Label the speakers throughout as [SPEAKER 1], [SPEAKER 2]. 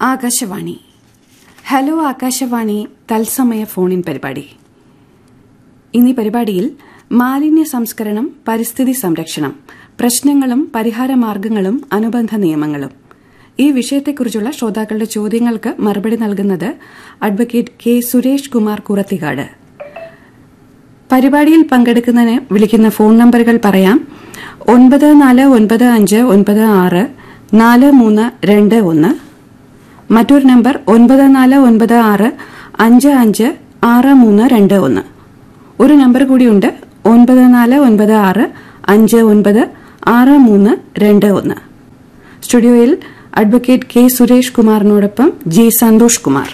[SPEAKER 1] Akashvani hello Akashvani തത്സമയ ഫോണിൻ പരിപാടി ഇന്നീ പരിപാടിയിൽ മാലിന്യ സംസ്കരണം പരിസ്ഥിതി സംരക്ഷണം പ്രശ്നങ്ങളും പരിഹാരമാർഗങ്ങളും അനുബന്ധ നിയമങ്ങളും ഈ വിഷയത്തെക്കുറിച്ചുള്ള ശ്രോതാക്കളുടെ ചോദ്യങ്ങൾക്ക് മറുപടി നൽകുന്നത് അഡ്വക്കേറ്റ് കെ സുരേഷ് കുമാർ കുറത്തിക്കാട് പരിപാടിയിൽ പങ്കെടുക്കുന്നതിന് വിളിക്കുന്ന ഫോൺ നമ്പറുകൾ പറയാം ഒൻപത് നാല് ഒൻപത് അഞ്ച് ഒൻപത് ആറ് നാല് മൂന്ന് രണ്ട് ഒന്ന് മറ്റൊരു നമ്പർ ഒൻപത് നാല് ഒൻപത് ആറ് അഞ്ച് അഞ്ച് ആറ് മൂന്ന് രണ്ട് ഒന്ന് ഒരു നമ്പർ കൂടിയുണ്ട് ഒൻപത് നാല് ഒൻപത് ആറ് അഞ്ച് ഒൻപത് ആറ് മൂന്ന് രണ്ട് ഒന്ന് സ്റ്റുഡിയോയിൽ അഡ്വക്കേറ്റ് കെ സുരേഷ് കുമാറിനോടൊപ്പം ജി സന്തോഷ് കുമാർ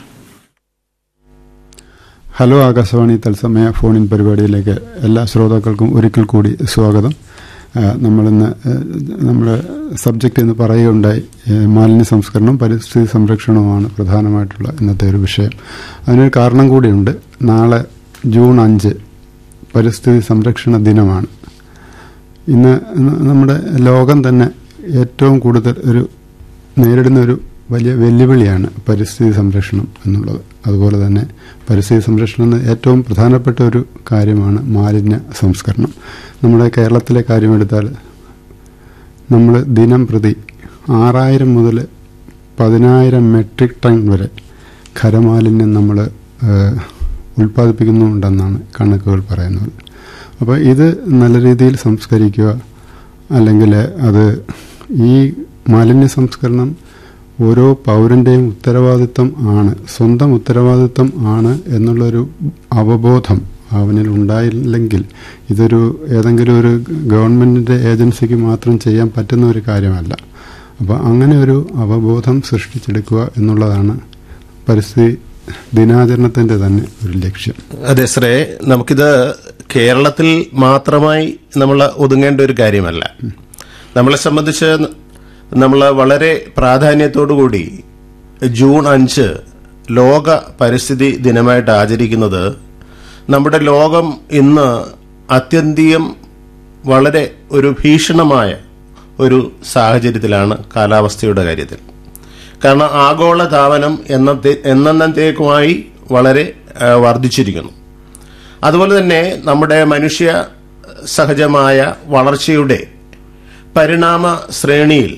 [SPEAKER 2] ഹലോ ആകാശവാണി തത്സമയ ഫോണിൻ പരിപാടിയിലേക്ക് എല്ലാ ശ്രോതാക്കൾക്കും ഒരിക്കൽ കൂടി സ്വാഗതം നമ്മളിന്ന് നമ്മുടെ സബ്ജക്റ്റ് എന്ന് പറയുകയുണ്ടായി മാലിന്യ സംസ്കരണം പരിസ്ഥിതി സംരക്ഷണവുമാണ് പ്രധാനമായിട്ടുള്ള ഇന്നത്തെ ഒരു വിഷയം അതിനൊരു കാരണം കൂടിയുണ്ട് നാളെ ജൂൺ അഞ്ച് പരിസ്ഥിതി സംരക്ഷണ ദിനമാണ് ഇന്ന് നമ്മുടെ ലോകം തന്നെ ഏറ്റവും കൂടുതൽ ഒരു നേരിടുന്ന ഒരു വലിയ വെല്ലുവിളിയാണ് പരിസ്ഥിതി സംരക്ഷണം എന്നുള്ളത് അതുപോലെ തന്നെ പരിസ്ഥിതി സംരക്ഷണം ഏറ്റവും പ്രധാനപ്പെട്ട ഒരു കാര്യമാണ് മാലിന്യ സംസ്കരണം നമ്മുടെ കേരളത്തിലെ കാര്യമെടുത്താൽ നമ്മൾ ദിനം പ്രതി ആറായിരം മുതൽ പതിനായിരം മെട്രിക് ടൺ വരെ ഖരമാലിന്യം നമ്മൾ ഉൽപ്പാദിപ്പിക്കുന്നുണ്ടെന്നാണ് കണക്കുകൾ പറയുന്നത് അപ്പോൾ ഇത് നല്ല രീതിയിൽ സംസ്കരിക്കുക അല്ലെങ്കിൽ അത് ഈ മാലിന്യ സംസ്കരണം ഓരോ പൗരന്റെയും ഉത്തരവാദിത്വം ആണ് സ്വന്തം ഉത്തരവാദിത്വം ആണ് എന്നുള്ളൊരു അവബോധം അവനിൽ ഉണ്ടായില്ലെങ്കിൽ ഇതൊരു ഏതെങ്കിലും ഒരു ഗവൺമെന്റിന്റെ ഏജൻസിക്ക് മാത്രം ചെയ്യാൻ പറ്റുന്ന ഒരു കാര്യമല്ല അപ്പോൾ അങ്ങനെ ഒരു അവബോധം സൃഷ്ടിച്ചെടുക്കുക എന്നുള്ളതാണ് പരിസ്ഥിതി ദിനാചരണത്തിന്റെ തന്നെ ഒരു ലക്ഷ്യം
[SPEAKER 3] അതെ ശ്രേ നമുക്കിത് കേരളത്തിൽ മാത്രമായി നമ്മൾ ഒതുങ്ങേണ്ട ഒരു കാര്യമല്ല നമ്മളെ സംബന്ധിച്ച് നമ്മൾ വളരെ പ്രാധാന്യത്തോടുകൂടി ജൂൺ അഞ്ച് ലോക പരിസ്ഥിതി ദിനമായിട്ട് ആചരിക്കുന്നത് നമ്മുടെ ലോകം ഇന്ന് അത്യന്തികം വളരെ ഒരു ഭീഷണമായ ഒരു സാഹചര്യത്തിലാണ് കാലാവസ്ഥയുടെ കാര്യത്തിൽ കാരണം ആഗോള താപനം എന്നത്തെ എന്നത്തേക്കുമായി വളരെ വർദ്ധിച്ചിരിക്കുന്നു അതുപോലെ തന്നെ നമ്മുടെ മനുഷ്യ സഹജമായ വളർച്ചയുടെ പരിണാമ ശ്രേണിയിൽ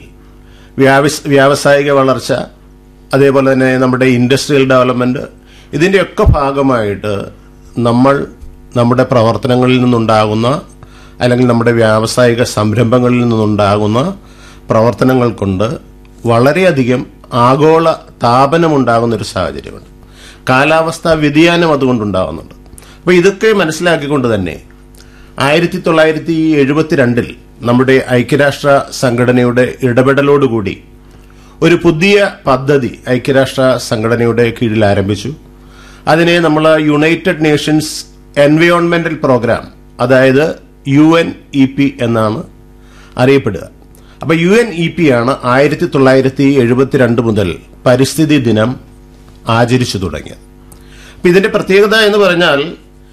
[SPEAKER 3] വ്യാവസായിക വളർച്ച അതേപോലെ തന്നെ നമ്മുടെ ഇൻഡസ്ട്രിയൽ ഡെവലപ്മെന്റ് ഇതിൻ്റെയൊക്കെ ഭാഗമായിട്ട് നമ്മൾ നമ്മുടെ പ്രവർത്തനങ്ങളിൽ നിന്നുണ്ടാകുന്ന അല്ലെങ്കിൽ നമ്മുടെ വ്യാവസായിക സംരംഭങ്ങളിൽ നിന്നുണ്ടാകുന്ന പ്രവർത്തനങ്ങൾ കൊണ്ട് വളരെയധികം ആഗോള താപനമുണ്ടാകുന്ന ഒരു സാഹചര്യമുണ്ട് കാലാവസ്ഥാ വ്യതിയാനം അതുകൊണ്ടുണ്ടാകുന്നുണ്ട് അപ്പോൾ ഇതൊക്കെ മനസ്സിലാക്കിക്കൊണ്ട് തന്നെ ആയിരത്തി തൊള്ളായിരത്തി എഴുപത്തിരണ്ടിൽ നമ്മുടെ ഐക്യരാഷ്ട്ര സംഘടനയുടെ ഇടപെടലോടുകൂടി ഒരു പുതിയ പദ്ധതി ഐക്യരാഷ്ട്ര സംഘടനയുടെ കീഴിൽ ആരംഭിച്ചു അതിനെ നമ്മൾ യുണൈറ്റഡ് നേഷൻസ് എൻവയോൺമെന്റൽ പ്രോഗ്രാം അതായത് യു എൻ ഇ പി എന്നാണ് അറിയപ്പെടുക അപ്പൊ യു എൻ ഇ പി ആണ് ആയിരത്തി തൊള്ളായിരത്തി എഴുപത്തിരണ്ട് മുതൽ പരിസ്ഥിതി ദിനം ആചരിച്ചു തുടങ്ങിയത് അപ്പൊ ഇതിന്റെ പ്രത്യേകത എന്ന് പറഞ്ഞാൽ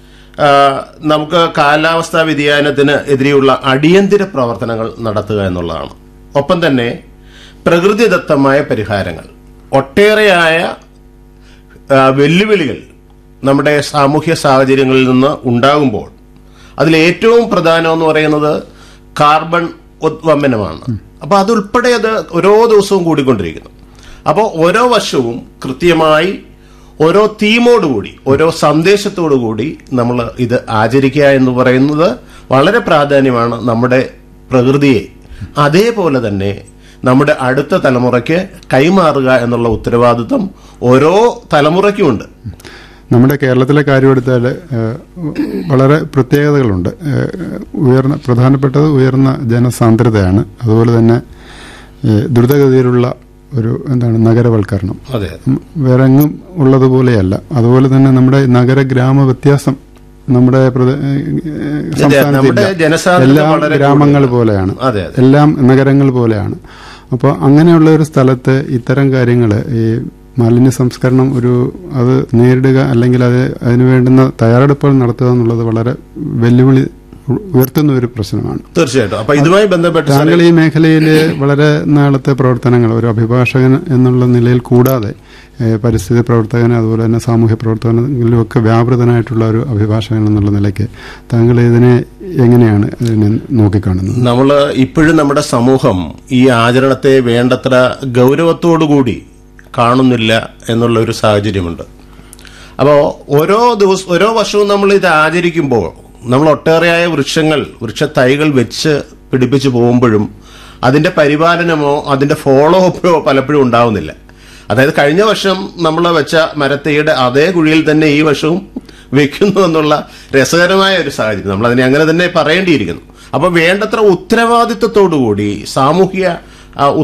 [SPEAKER 3] നമുക്ക് കാലാവസ്ഥാ വ്യതിയാനത്തിന് എതിരെയുള്ള അടിയന്തര പ്രവർത്തനങ്ങൾ നടത്തുക എന്നുള്ളതാണ് ഒപ്പം തന്നെ പ്രകൃതിദത്തമായ പരിഹാരങ്ങൾ ഒട്ടേറെയായ വെല്ലുവിളികൾ നമ്മുടെ സാമൂഹ്യ സാഹചര്യങ്ങളിൽ നിന്ന് ഉണ്ടാകുമ്പോൾ അതിൽ ഏറ്റവും പ്രധാനം എന്ന് പറയുന്നത് കാർബൺ ഉദ്വമനമാണ് അപ്പൊ അതുൾപ്പെടെ അത് ഓരോ ദിവസവും കൂടിക്കൊണ്ടിരിക്കുന്നു അപ്പോൾ ഓരോ വർഷവും കൃത്യമായി ഓരോ തീമോടുകൂടി ഓരോ സന്ദേശത്തോടുകൂടി നമ്മൾ ഇത് ആചരിക്കുക എന്ന് പറയുന്നത് വളരെ പ്രാധാന്യമാണ് നമ്മുടെ പ്രകൃതിയെ അതേപോലെ തന്നെ നമ്മുടെ അടുത്ത തലമുറയ്ക്ക് കൈമാറുക എന്നുള്ള ഉത്തരവാദിത്വം ഓരോ തലമുറയ്ക്കുമുണ്ട്
[SPEAKER 2] നമ്മുടെ കേരളത്തിലെ കാര്യമെടുത്താൽ വളരെ പ്രത്യേകതകളുണ്ട് ഉയർന്ന പ്രധാനപ്പെട്ടത് ഉയർന്ന ജനസാന്ദ്രതയാണ് അതുപോലെ തന്നെ ദ്രുതഗതിയിലുള്ള ഒരു എന്താണ് നഗരവൽക്കരണം വേറെ എങ്ങും ഉള്ളതുപോലെയല്ല അതുപോലെ തന്നെ നമ്മുടെ നഗര ഗ്രാമ വ്യത്യാസം നമ്മുടെ സംസ്ഥാനത്ത് എല്ലാം ഗ്രാമങ്ങൾ പോലെയാണ് എല്ലാം നഗരങ്ങൾ പോലെയാണ് അപ്പോൾ അങ്ങനെയുള്ള ഒരു സ്ഥലത്ത് ഇത്തരം കാര്യങ്ങൾ ഈ മാലിന്യ സംസ്കരണം ഒരു അത് നേരിടുക അല്ലെങ്കിൽ അത് അതിനു വേണ്ടുന്ന തയ്യാറെടുപ്പുകൾ നടത്തുക എന്നുള്ളത് വളരെ വെല്ലുവിളി ഉ- ഉയർത്തുന്ന ഒരു പ്രശ്നമാണ്
[SPEAKER 3] തീർച്ചയായിട്ടും അപ്പൊ ഇതുമായി ബന്ധപ്പെട്ട് സാറേ,
[SPEAKER 2] താങ്കൾ ഈ മേഖലയിൽ വളരെ നാളത്തെ പ്രവർത്തനങ്ങൾ ഒരു അഭിഭാഷകൻ എന്നുള്ള നിലയിൽ കൂടാതെ ഏഹ്, പരിസ്ഥിതി പ്രവർത്തകൻ അതുപോലെ തന്നെ സാമൂഹ്യ പ്രവർത്തനങ്ങളിലും ഒക്കെ വ്യാപൃതനായിട്ടുള്ള ഒരു അഭിഭാഷകൻ എന്നുള്ള നിലയ്ക്ക് താങ്കൾ ഇതിനെ എങ്ങനെയാണ് ഇതിനെ നോക്കിക്കാണുന്നത്
[SPEAKER 3] നമ്മൾ ഇപ്പോഴും നമ്മുടെ സമൂഹം ഈ ആചരണത്തെ വേണ്ടത്ര ഗൗരവത്തോടുകൂടി കാണുന്നില്ല എന്നുള്ള ഒരു സാഹചര്യമുണ്ട് അപ്പോൾ ഓരോ ദിവസം ഓരോ വർഷവും നമ്മൾ ഇത് ആചരിക്കുമ്പോൾ നമ്മൾ ഒട്ടേറെയായ വൃക്ഷങ്ങൾ വൃക്ഷത്തൈകൾ വെച്ച് പിടിപ്പിച്ചു പോകുമ്പോഴും അതിന്റെ പരിപാലനമോ അതിന്റെ ഫോളോ അപ്പോ പലപ്പോഴും ഉണ്ടാവുന്നില്ല അതായത് കഴിഞ്ഞ വർഷം നമ്മൾ വെച്ച മരത്തൈയുടെ അതേ കുഴിയിൽ തന്നെ ഈ വർഷവും വെക്കുന്നു എന്നുള്ള രസകരമായ ഒരു സാഹചര്യം നമ്മൾ അതിനെ അങ്ങനെ തന്നെ പറയേണ്ടിയിരിക്കുന്നു അപ്പൊ വേണ്ടത്ര ഉത്തരവാദിത്വത്തോടുകൂടി സാമൂഹ്യ ആ,